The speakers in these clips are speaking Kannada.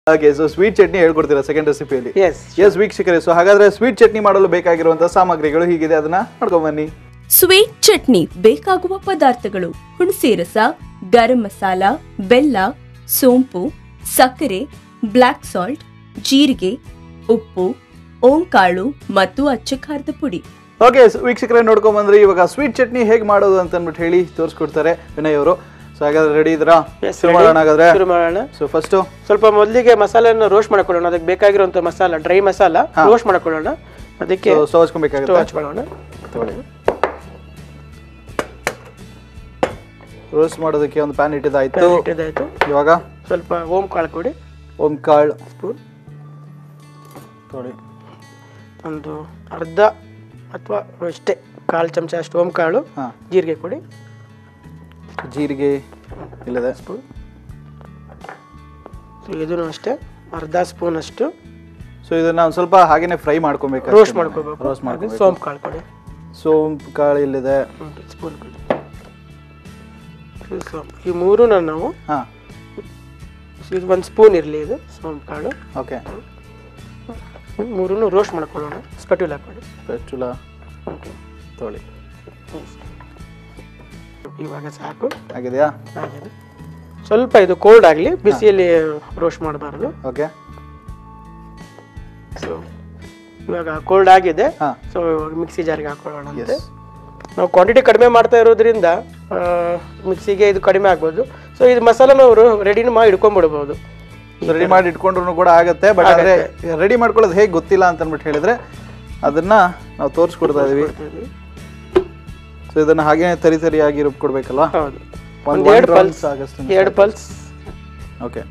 ಓಕೆ ಸೊ ಸ್ವೀಟ್ ಚಟ್ನಿ ಹೇಳ್ಕೊಡ್ತೀರಾ ಸೆಕೆಂಡ್ ರೆಸಿಪಿಯಲ್ಲಿ ಎಸ್ ಎಸ್ ವೀಕ್ಷಕರೇ ಸೊ ಹಾಗಾದ್ರೆ ಸ್ವೀಟ್ ಚಟ್ನಿ ಮಾಡಲು ಬೇಕಾಗಿರುವಂತಹ ಸಾಮಗ್ರಿಗಳು ಹೀಗಿದೆ ಅದನ್ನ ನೋಡ್ಕೊಂಬನ್ನಿ ಸ್ವೀಟ್ ಚಟ್ನಿ ಬೇಕಾಗುವ ಪದಾರ್ಥಗಳು ಹುಣಸೆ ರಸ ಗರಂ ಮಸಾಲ ಬೆಲ್ಲ ಸೋಂಪು ಸಕ್ಕರೆ ಬ್ಲ್ಯಾಕ್ ಸಾಲ್ಟ್ ಜೀರಿಗೆ ಉಪ್ಪು ಓಂಕಾಳು ಮತ್ತು ಅಚ್ಚ ಖಾರದ ಪುಡಿ ಓಕೆ ವೀಕ್ಷಕರೇ ನೋಡ್ಕೊಂಡ್ ಬಂದ್ರಿ ಇವಾಗ ಸ್ವೀಟ್ ಚಟ್ನಿ ಹೇಗೆ ಮಾಡೋದು ಅಂತ ಅಂದ್ಬಿಟ್ಟು ಹೇಳಿ ತೋರಿಸ್ಕೊಡ್ತಾರೆ ವಿನಯ್ ಅವರು ಸೊ ಹಾಗಾದ್ರೆ ರೆಡಿ ಇದ್ರಾ Yes, ಶುರು ready. ಮಾಡೋಣ ಹಾಗಾದ್ರೆ ಶುರು ಮಾಡೋಣ ಸೊ ಫಸ್ಟ್ ಸ್ವಲ್ಪ ಮೊದಲಿಗೆ ಮಸಾಲೆಯನ್ನು ರೋಸ್ಟ್ ಮಾಡ್ಕೊಳ್ಳೋಣ ಅದಕ್ಕೆ ಬೇಕಾಗಿರುವಂತ ಮಸಾಲ ಡ್ರೈ ಮಸಾಲ ರೋಸ್ಟ್ ಮಾಡ್ಕೊಳ್ಳೋಣ ಅದಕ್ಕೆ ಸ್ಟವ್ ಹಚ್ಕೊಬೇಕಾಗುತ್ತೆ ಸ್ಟವ್ ಹಚ್ಕೊಳ್ಳೋಣ ರೋಸ್ಟ್ ಮಾಡೋದಕ್ಕೆ ಒಂದು ಪ್ಯಾನ್ ಇಟ್ಟಿದ್ದಾಯ್ತು ಇಟ್ಟಿದ್ದಾಯ್ತು ಇವಾಗ ಸ್ವಲ್ಪ ಓಂ ಕಾಳು ಕೊಡಿ ಓಂ ಕಾಳು ಸ್ಪೂನ್ ನೋಡಿ ಒಂದು ಅರ್ಧ ಅಥವಾ ಅಷ್ಟೇ ಕಾಲು ಚಮಚ ಅಷ್ಟು ಓಂ ಕಾಳು ಹಾ ಜೀರಿಗೆ ಕೊಡಿ ಜೀರಿಗೆ ಇಲ್ಲದೆ ಸ್ಪೂನ್ ಸೊ ಇದನ್ನು ಅಷ್ಟೇ ಅರ್ಧ ಸ್ಪೂನ್ ಅಷ್ಟು ಸೊ ಇದನ್ನ ಒಂದು ಸ್ವಲ್ಪ ಹಾಗೇನೆ ಫ್ರೈ ಮಾಡ್ಕೊಬೇಕು ರೋಸ್ಟ್ ಮಾಡ್ಕೋಬೇಕು ರೋಸ್ಟ್ ಮಾಡ್ಕೋಬೇಕು ಸೋಂಪು ಕಾಳು ಕೊಡಿ ಸೋಂಪು ಕಾಳು ಇಲ್ಲಿದೆ ಒಂದು ಸ್ಪೂನ್ ಕೊಡಿ ಇದು ಸೋಂಪು ಈ ಮೂರು ನಾವು ಹಾ ಇದು ಒಂದು ಸ್ಪೂನ್ ಇರಲಿ ಇದು ಸೋಂಪು ಕಾಳು ಓಕೆ ಮೂರನ್ನು ರೋಸ್ಟ್ ಮಾಡ್ಕೊಳ್ಳೋಣ ಸ್ಪೆಟ್ಯೂಲ್ ಹಾಕೊಳ್ಳಿ ಪೆಟ್ರೋಲ ಓಕೆ ತೊಳಿ ಇವಾಗ ಸಾಕು ಆಗಿದೆಯಾ ಆಗಿದೆ ಸ್ವಲ್ಪ ಇದು ಕೋಲ್ಡ್ ಆಗಲಿ ಬಿಸಿಯಲ್ಲಿ ರೋಸ್ಟ್ ಮಾಡಬಾರ್ದು ಓಕೆ ಸೊ ಇವಾಗ ಕೋಲ್ಡ್ ಆಗಿದೆ ಹಾ ಸೊ ಮಿಕ್ಸಿ ಜಾರ್ಗೆ ಹಾಕೊಳ್ಳೋಣ ಅಂತೆ ಎಸ್ ನಾವು ಕ್ವಾಂಟಿಟಿ ಕಡಿಮೆ ಮಾಡ್ತಾ ಇರೋದ್ರಿಂದ ಮಿಕ್ಸಿಗೆ ಇದು ಕಡಿಮೆ ಆಗ್ಬೋದು ಸೊ ಇದು ಮಸಾಲ ನಾವು ರೆಡಿನ ಮಾಡಿ ಇಟ್ಕೊಂಡ್ಬಿಡ್ಬೋದು ರೆಡಿ ಮಾಡಿ ಇಟ್ಕೊಂಡ್ರು ಕೂಡ ಆಗತ್ತೆ ಬಟ್ ಆದ್ರೆ ರೆಡಿ ಮಾಡ್ಕೊಳ್ಳೋದು ಹೇಗೆ ಗೊತ್ತಿಲ್ಲ ಅಂತ ಅಂದ್ಬಿಟ್ಟು ಹೇಳಿದ್ರೆ ಅದನ್ನ ನಾವು ತೋರಿಸ್ಕೊಡ್ತಾ ಇದೀವಿ ಸೊ ಇದನ್ನ ಹಾಗೆ ತರಿ ತರಿಯಾಗಿ ರುಬ್ಕೊಡ್ಬೇಕಲ್ವಾ ಹೌದು ಒಂದು ಒಂದು ಎರಡು ಪಲ್ಸ್ ಪಲ್ಸ್ ಆಗಷ್ಟು ಎರಡು ಪಲ್ಸ್ ಓಕೆ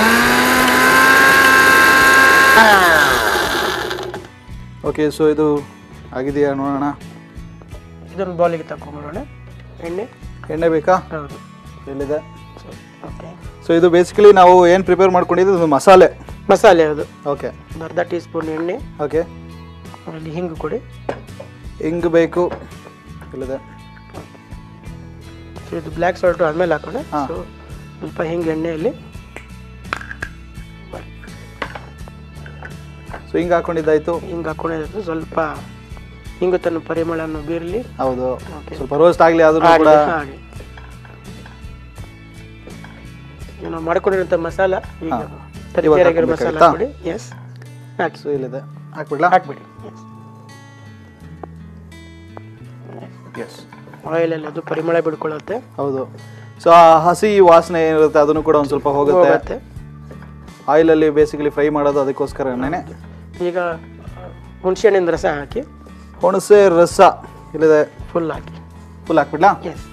ಓಕೆ ಸೊ ಇದು ಆಗಿದೆಯಾ ನೋಡೋಣ ಇದೊಂದು ಬೌಲಿಗೆ ತಗೊಂಡ್ಬಿಡೋಣ ಎಣ್ಣೆ ಎಣ್ಣೆ ಬೇಕಾ ಹೌದು ಎಲ್ಲಿದೆ ಓಕೆ ಸೊ ಇದು ಬೇಸಿಕಲಿ ನಾವು ಏನು ಪ್ರಿಪೇರ್ ಮಾಡ್ಕೊಂಡಿದ್ದು ಇದು ಮಸಾಲೆ ಮಸಾಲೆ ಅದು ಓಕೆ ಒಂದು ಅರ್ಧ ಟೀ ಸ್ಪೂನ್ ಎಣ್ಣೆ ಓಕೆ ಅಲ್ಲಿ ಹಿಂಗು ಕೊಡಿ ಹಿಂಗ್ ಬೇಕು ಇಲ್ಲಿದೆ ಸೊ ಇದು ಬ್ಲ್ಯಾಕ್ ಸಾಲ್ಟು ಆದ್ಮೇಲೆ ಹಾಕೋಣ ಹಾ. ಸೊ ಸ್ವಲ್ಪ ಹಿಂಗೆ ಎಣ್ಣೆಯಲ್ಲಿ ಸೊ ಹಿಂಗೆ ಹಾಕೊಂಡಿದ್ದಾಯ್ತು ಹಿಂಗೆ ಹಾಕೊಂಡಿದ್ದು ಸ್ವಲ್ಪ ಹಿಂಗು ತನ್ನ ಪರಿಮಳವನ್ನು ಬೀರಲಿ ಹೌದು Okay. ಸ್ವಲ್ಪ ರೋಸ್ಟ್ ಆಗಲಿ ಆದ್ರೂ ಕೂಡ ಹಾಗೆ ನಾವು ಮಾಡ್ಕೊಂಡಿರೋಂಥ ಮಸಾಲ ಈಗ ಹಾ. ತರಿತರಿಯಾಗಿರೋ ಮಸಾಲ ಹಾಕ್ಬೇಕಾ? ಕೊಡಿ ಎಸ್ ಹಾಕಿ ಸೊ ಇಲ್ಲಿದೆ ಹಾಕ್ಬಿಡ್ಲಾ ಹಾಕ್ಬಿಡಿ ಎಸ್ ಆಯಿಲಲ್ಲಿ ಅದು ಪರಿಮಳ ಬಿಡ್ಕೊಳ್ಳುತ್ತೆ ಹೌದು ಸೊ ಆ ಹಸಿ ವಾಸನೆ ಏನಿರುತ್ತೆ ಅದನ್ನು ಕೂಡ ಒಂದು ಸ್ವಲ್ಪ ಹೋಗುತ್ತೆ ಹೋಗುತ್ತೆ ಆಯಿಲಲ್ಲಿ ಬೇಸಿಕಲಿ ಫ್ರೈ ಮಾಡೋದು ಅದಕ್ಕೋಸ್ಕರನೇ ಈಗ ಹುಣಸೆ ಹಣ್ಣಿನ ರಸ ಹಾಕಿ ಹುಣಸೆ ರಸ ಇಲ್ಲಿದೆ ಫುಲ್ ಹಾಕಿ ಫುಲ್ ಹಾಕ್ಬಿಡ್ಲಾ ಎಸ್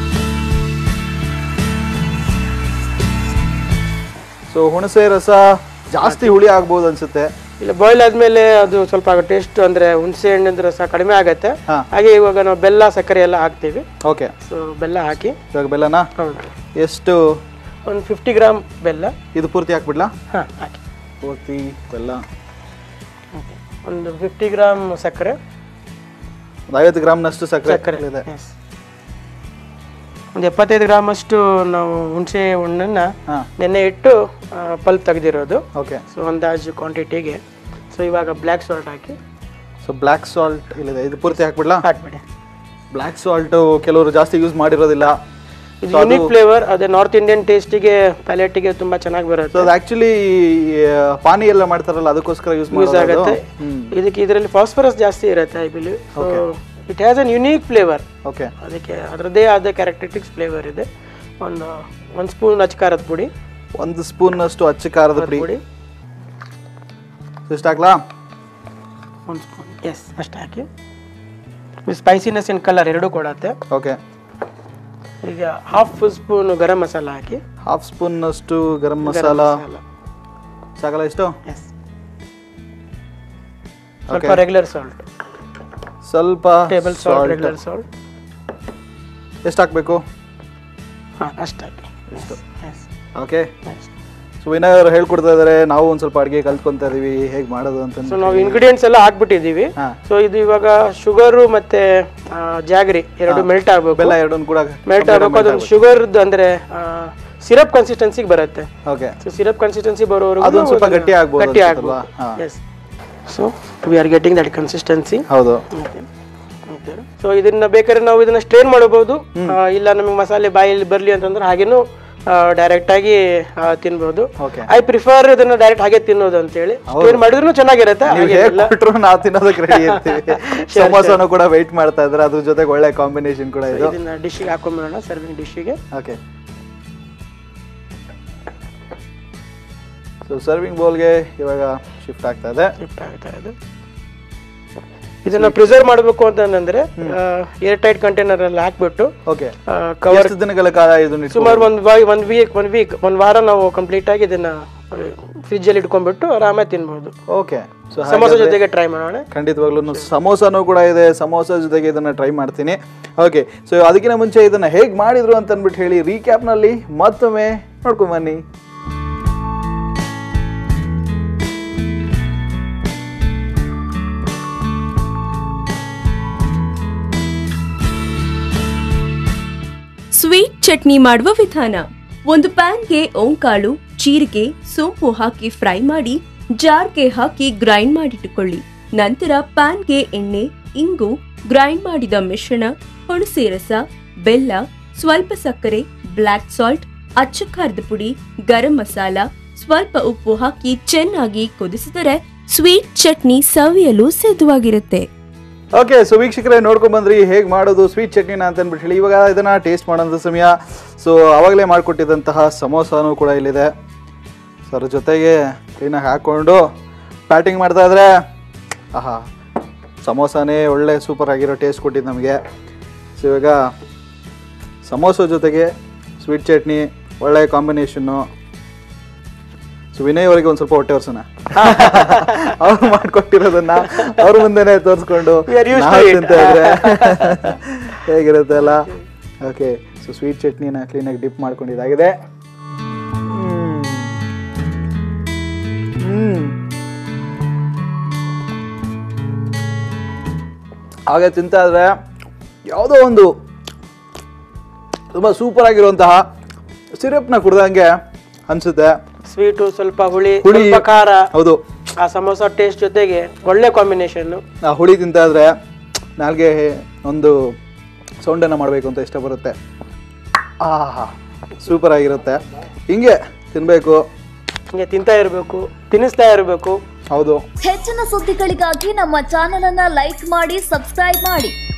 ಸೊ ಹುಣಸೆ ರಸ ಜಾಸ್ತಿ ಹುಳಿ ಆಗ್ಬೋದು ಅನ್ಸುತ್ತೆ ಇಲ್ಲ ಬಾಯ್ಲ್ ಆದ್ಮೇಲೆ ಅದು ಸ್ವಲ್ಪ ಟೇಸ್ಟ್ ಅಂದ್ರೆ ಹುಣಸೆ ಹಣ್ಣಿನ ರಸ ಕಡಿಮೆ ಆಗತ್ತೆ ಹಾ. ಹಾಗೆ ಇವಾಗ ನಾವು ಬೆಲ್ಲ ಸಕ್ಕರೆ ಎಲ್ಲ ಹಾಕ್ತೀವಿ ಓಕೆ ಸೊ ಬೆಲ್ಲ ಹಾಕಿ ಇವಾಗ ಬೆಲ್ಲನ ಹೌದು ಎಷ್ಟು ಒಂದು ಫಿಫ್ಟಿ ಗ್ರಾಮ್ ಬೆಲ್ಲ ಇದು ಪೂರ್ತಿ ಹಾಕ್ಬಿಡ್ಲಾ ಹಾಂ ಹಾಕಿ ಪೂರ್ತಿ ಬೆಲ್ಲ ಒಂದು ಫಿಫ್ಟಿ ಗ್ರಾಮ್ ಸಕ್ಕರೆ ಒಂದು ಐವತ್ತು ಗ್ರಾಮ್ನಷ್ಟು ಸಕ್ಕರೆ ಸಕ್ಕರೆ ಇದೆ yes. ಒಂದು ಎಪ್ಪತ್ತೈದು ಗ್ರಾಮ್ ಅಷ್ಟು ನಾವು ಹುಣಸೆ ಹಣ್ಣನ್ನ ಹಾಂ ನೆನೆ ಇಟ್ಟು ಪಲ್ಪ್ ತೆಗೆದಿರೋದು ಓಕೆ ಸೊ ಅಂದಾಜು ಕ್ವಾಂಟಿಟಿಗೆ ಸೊ ಇವಾಗ ಬ್ಲ್ಯಾಕ್ ಸಾಲ್ಟ್ ಹಾಕಿ ಸೊ ಬ್ಲ್ಯಾಕ್ ಸಾಲ್ಟ್ ಇಲ್ಲಿದೆ ಇದು ಪೂರ್ತಿ ಹಾಕ್ಬಿಡ್ಲಾ ಹಾಕ್ಬಿಡಿ ಬ್ಲ್ಯಾಕ್ ಸಾಲ್ಟು ಕೆಲವರು ಜಾಸ್ತಿ ಯೂಸ್ ಮಾಡಿರೋದಿಲ್ಲ ಇದು ಯುನಿಕ್ ಫ್ಲೇವರ್ ಅದೇ ನಾರ್ತ್ ಇಂಡಿಯನ್ ಟೇಸ್ಟಿಗೆ ಪ್ಯಾಲೆಟಿಗೆ ತುಂಬಾ ಚೆನ್ನಾಗಿ ಸೊ ಬರುತ್ತೆ ಅದು ಆಕ್ಚುಲಿ ಪಾನಿ ಎಲ್ಲ ಮಾಡ್ತಾರಲ್ಲ ಅದಕ್ಕೋಸ್ಕರ ಯೂಸ್ ಯೂಸ್ ಮಾಡೋದು ಆಗುತ್ತೆ ಇದಕ್ಕೆ ಇದರಲ್ಲಿ ಫಾಸ್ಫರಸ್ ಜಾಸ್ತಿ ಇರುತ್ತೆ I believe so it has an unique flavour okay ಅದಕ್ಕೆ ಅದರದ್ದೇ ಆದ ಕ್ಯಾರೆಕ್ಟರಿಸ್ಟಿಕ್ಸ್ ಫ್ಲೇವರ್ ಇದೆ ಒಂದು ಒಂದು ಸ್ಪೂನ್ ಅಚ್ಕಾರದ ಪುಡಿ ಒಂದು ಸ್ಪೂನ್ ಅಷ್ಟು ಅಚ್ಚ ಖಾರದ ಪುಡಿ ಪುಡಿ ಇಷ್ಟ ಹಾಕ್ಲಾ ಒಂದು ಸ್ಪೂನ್ ಎಸ್ ಅಷ್ಟು ಹಾಕಿ ಸ್ಪೈಸಿನೆಸ್ ಇನ್ ಕಲರ್ ಎರಡೂ ಕೊಡತ್ತೆ ಓಕೆ ಈಗ ಹಾಫ್ ಸ್ಪೂನ್ ಗರಂ ಮಸಾಲ ಹಾಕಿ ಹಾಫ್ ಸ್ಪೂನ್ ಅಷ್ಟು ಗರಂ ಮಸಾಲ ಸಾಕಲ್ಲ ಎಷ್ಟು ಎಸ್ ಸ್ವಲ್ಪ ರೆಗ್ಯುಲರ್ ಸಾಲ್ಟ್ ಸ್ವಲ್ಪ table salt salt regular salt ಎಷ್ಟು ಹಾಕ್ಬೇಕು ಹಾಂ ಅಷ್ಟು ಹಾಕಿ ಎಸ್ ಓಕೆ ಸೊ ವಿನಯ್ ಅವರು ಹೇಳ್ಕೊಡ್ತಾ ಇದಾರೆ ನಾವು ಒಂದ್ ಸ್ವಲ್ಪ ಅಡಿಗೆ ಕಲ್ತ್ಕೊಂತ ಇದೀವಿ ಹೇಗೆ ಮಾಡೋದು ಅಂತ ಸೊ ನಾವು ಇಂಗ್ರೀಡಿಯೆಂಟ್ಸ್ ಎಲ್ಲ ಹಾಕ್ಬಿಟ್ಟಿದ್ದೀವಿ ಹಾ ಸೊ ಇದು ಇವಾಗ ಶುಗರು ಮತ್ತೆ ಆ, ಜಾಗರಿ ಎರಡು ಮೆಲ್ಟ್ ಆಗ್ಬೇಕು ಬೆಲ್ಲ ಎರಡನ್ನು ಕೂಡ ಮೆಲ್ಟ್ ಆಗ್ಬೇಕು ಅದೊಂದು ಶುಗರ್ದು ಅಂದ್ರೆ ಸಿರಪ್ ಕನ್ಸಿಸ್ಟೆನ್ಸಿಗೆ ಬರುತ್ತೆ ಓಕೆ ಸೊ ಸಿರಪ್ ಕನ್ಸಿಸ್ಟೆನ್ಸಿ ಬರೋವರೆಗೂ ಅದೊಂದು ಸ್ವಲ್ಪ ಗಟ್ಟಿ ಆಗ್ಬೋದು ಗಟ್ಟಿ ಅನ್ಸುತ್ತಲ್ವಾ? ಹಾ. ಆಗ್ಬೋದು yes so we are getting that consistency ಹೌದು ಸೊ ಇದನ್ನ ಬೇಕಾದ್ರೆ ನಾವು ಇದನ್ನ ಸ್ಟ್ರೇನ್ ಮಾಡಬಹುದು ಆ, ಇಲ್ಲ ನಮಗೆ ಮಸಾಲೆ ಬಾಯಲ್ಲಿ ಬರ್ಲಿ ಅಂತಂದ್ರೆ ಹಾಗೇನು ಡೈರೆಕ್ಟ್ ಆಗಿ ಆ, ತಿನ್ಬಹುದು ಓಕೆ ಐ ಪ್ರಿಫರ್ ಇದನ್ನ ಡೈರೆಕ್ಟ್ ಹಾಗೆ ತಿನ್ನೋದು ಅಂತ ಹೇಳಿ ಸ್ಟ್ರೇನ್ ಮಾಡಿದ್ರು ಚೆನ್ನಾಗಿರುತ್ತೆ ನೀವು ಹಾಗೆ ಹೇಗೆ ಕೊಟ್ರು ನಾವು ತಿನ್ನೋದಕ್ಕೆ ರೆಡಿ ಇರ್ತೀವಿ ಸಮೋಸನು ಕೂಡ ವೆಯ್ಟ್ ಮಾಡ್ತಾ ಇದ್ರೆ ಅದ್ರ ಜೊತೆಗೆ ಒಳ್ಳೆ ಕಾಂಬಿನೇಷನ್ ಕೂಡ ಇದು ಇದನ್ನ ಡಿಶ್ಗೆ ಹಾಕೊಂಡ್ಬಿಡೋಣ ಸರ್ವಿಂಗ್ ಡಿಶ್ಗೆ ಓಕೆ ಸೊ ಸರ್ವಿಂಗ್ ಬೌಲ್ಗೆ ಇವಾಗ ಶಿಫ್ಟ್ ಆಗ್ತಾ ಇದೆ ಶಿಫ್ಟ್ ಆಗ್ತಾ ಇದೆ ಇದನ್ನ ಪ್ರಿಸರ್ವ್ ಮಾಡಬೇಕು ಅಂತಂದ್ರೆ ಏರ್ ಟೈಟ್ ಕಂಟೈನರ್ ಅಲ್ಲಿ ಹಾಕ್ಬಿಟ್ಟು ಓಕೆ ಕವರ್ ಎಷ್ಟು ದಿನಗಳ ಕಾಲ ಇದನ್ನ ಇಟ್ಕೊ- ಸುಮಾರು ಒಂದು ವೈ ಒಂದ್ ವೀಕ್ ಒಂದ್ ವೀಕ್ ಒಂದ್ ವಾರ ನಾವು ಕಂಪ್ಲೀಟ್ ಆಗಿ ಇದನ್ನ ಫ್ರಿಜ್ ಅಲ್ಲಿ ಇಟ್ಕೊಂಡ್ಬಿಟ್ಟು ಆರಾಮಾಗಿ ತಿನ್ಬಹುದು ಓಕೆ ಸೊ ಸಮೋಸ ಜೊತೆಗೆ ಟ್ರೈ ಮಾಡೋಣ ಖಂಡಿತವಾಗ್ಲೂ ಸಮೋಸನೂ ಕೂಡ ಇದೆ ಸಮೋಸ ಜೊತೆಗೆ ಇದನ್ನ ಟ್ರೈ ಮಾಡ್ತೀನಿ ಓಕೆ ಸೊ ಅದಕ್ಕಿಂತ ಮುಂಚೆ ಇದನ್ನ ಹೇಗೆ ಮಾಡಿದ್ರು ಅಂತ ಅಂದ್ಬಿಟ್ಟು ಹೇಳಿ ರೀಕ್ಯಾಪ್ನಲ್ಲಿ ಮತ್ತೊಮ್ಮೆ ನೋಡ್ಕೊಂಡ್ ಬನ್ನಿ ಸ್ವೀಟ್ ಚಟ್ನಿ ಮಾಡುವ ವಿಧಾನ ಒಂದು ಪ್ಯಾನ್ಗೆ ಓಂಕಾಳು ಜೀರಿಗೆ ಸೋಂಪು ಹಾಕಿ ಫ್ರೈ ಮಾಡಿ ಜಾರ್ಗೆ ಹಾಕಿ ಗ್ರೈಂಡ್ ಮಾಡಿಟ್ಟುಕೊಳ್ಳಿ ನಂತರ ಪ್ಯಾನ್ಗೆ ಎಣ್ಣೆ ಇಂಗು ಗ್ರೈಂಡ್ ಮಾಡಿದ ಮಿಶ್ರಣ ಹುಣಸೆ ರಸ ಬೆಲ್ಲ ಸ್ವಲ್ಪ ಸಕ್ಕರೆ ಬ್ಲ್ಯಾಕ್ ಸಾಲ್ಟ್ ಅಚ್ಚ ಖಾರದ ಪುಡಿ ಗರಂ ಮಸಾಲ ಸ್ವಲ್ಪ ಉಪ್ಪು ಹಾಕಿ ಚೆನ್ನಾಗಿ ಕುದಿಸಿದರೆ ಸ್ವೀಟ್ ಚಟ್ನಿ ಸವಿಯಲು ಸಿದ್ಧವಾಗಿರುತ್ತೆ ಓಕೆ ಸೊ ವೀಕ್ಷಕರೇ ನೋಡ್ಕೊಂಡ್ ಬಂದ್ರಿ ಹೇಗೆ ಮಾಡೋದು ಸ್ವೀಟ್ ಚಟ್ನಿನ ಅಂತ ಅಂದ್ಬಿಟ್ಟು ಹೇಳಿ ಇವಾಗ ಇದನ್ನ ಟೇಸ್ಟ್ ಮಾಡೋಂಥ ಸಮಯ ಸೊ ಅವಾಗಲೇ ಮಾಡಿಕೊಟ್ಟಿದ್ದಂತಹ ಸಮೋಸನೂ ಕೂಡ ಇಲ್ಲಿದೆ ಸೊ ಅದ್ರ ಜೊತೆಗೆ ಕ್ಲೀನಾಗಿ ಹಾಕ್ಕೊಂಡು ಪ್ಯಾಟಿಂಗ್ ಮಾಡ್ತಾ ಇದ್ರೆ ಆಹಾ ಸಮೋಸಾನೇ ಒಳ್ಳೆ ಸೂಪರ್ ಆಗಿರೋ ಟೇಸ್ಟ್ ಕೊಟ್ಟಿದ್ದು ನಮಗೆ ಸೊ ಇವಾಗ ಸಮೋಸ ಜೊತೆಗೆ ಸ್ವೀಟ್ ಚಟ್ನಿ ಒಳ್ಳೆ ಕಾಂಬಿನೇಷನ್ನು ಸೊ ವಿನಯ್ ಅವರಿಗೆ ಒಂದು ಸ್ವಲ್ಪ ಹೊಟ್ಟೆ ಒರ್ಸೋಣ ಅವ್ರು ಮಾಡ್ಕೊಟ್ಟಿರೋದನ್ನ ಅವ್ರ ಮುಂದೆನೆ ತೋರಿಸ್ಕೊಂಡು We are used to ನಾವ್ it. ತಿಂತಾ ಇದ್ರೆ ಹೇಗಿರುತ್ತೆ ಅಲ್ಲ ಓಕೆ ಸೊ ಸ್ವೀಟ್ ಚಟ್ನಿನ ಕ್ಲೀನಾಗಿ ಡಿಪ್ ಮಾಡ್ಕೊಂಡಿದ್ದಾಗಿದೆ ಹ್ಮ್. ಹ್ಮ್ ಹಾಗೆ ತಿಂತಾ ಇದ್ರೆ ಯಾವುದೋ ಒಂದು ತುಂಬ ಸೂಪರ್ ಆಗಿರುವಂತಹ ಸಿರಪ್ನ ಕುಡ್ದಂಗೆ ಅನ್ಸುತ್ತೆ ಸ್ವೀಟು ಸ್ವಲ್ಪ ಹುಳಿ ಹುಳಿ. ಸ್ವಲ್ಪ ಖಾರ ಹೌದು ಆ ಸಮೋಸ ಟೇಸ್ಟ್ ಜೊತೆಗೆ ಒಳ್ಳೆ ಕಾಂಬಿನೇಷನ್ ಆ ಹುಳಿ ತಿಂತಾ ಇದ್ರೆ ನಾಲ್ಗೆ ಒಂದು ಸೌಂಡನ್ನು ಮಾಡಬೇಕು ಅಂತ ಇಷ್ಟ ಬರುತ್ತೆ ಆಹಾ ಸೂಪರ್ ಆಗಿರುತ್ತೆ ಹಿಂಗೆ ತಿನ್ನಬೇಕು ಹಿಂಗೆ ತಿಂತಾ ಇರಬೇಕು ತಿನ್ನಿಸ್ತಾ ಇರಬೇಕು ಹೌದು ಹೆಚ್ಚಿನ ಸುದ್ದಿಗಳಿಗಾಗಿ ನಮ್ಮ ಚಾನೆಲ್ ಅನ್ನ ಲೈಕ್ ಮಾಡಿ ಸಬ್ಸ್ಕ್ರೈಬ್ ಮಾಡಿ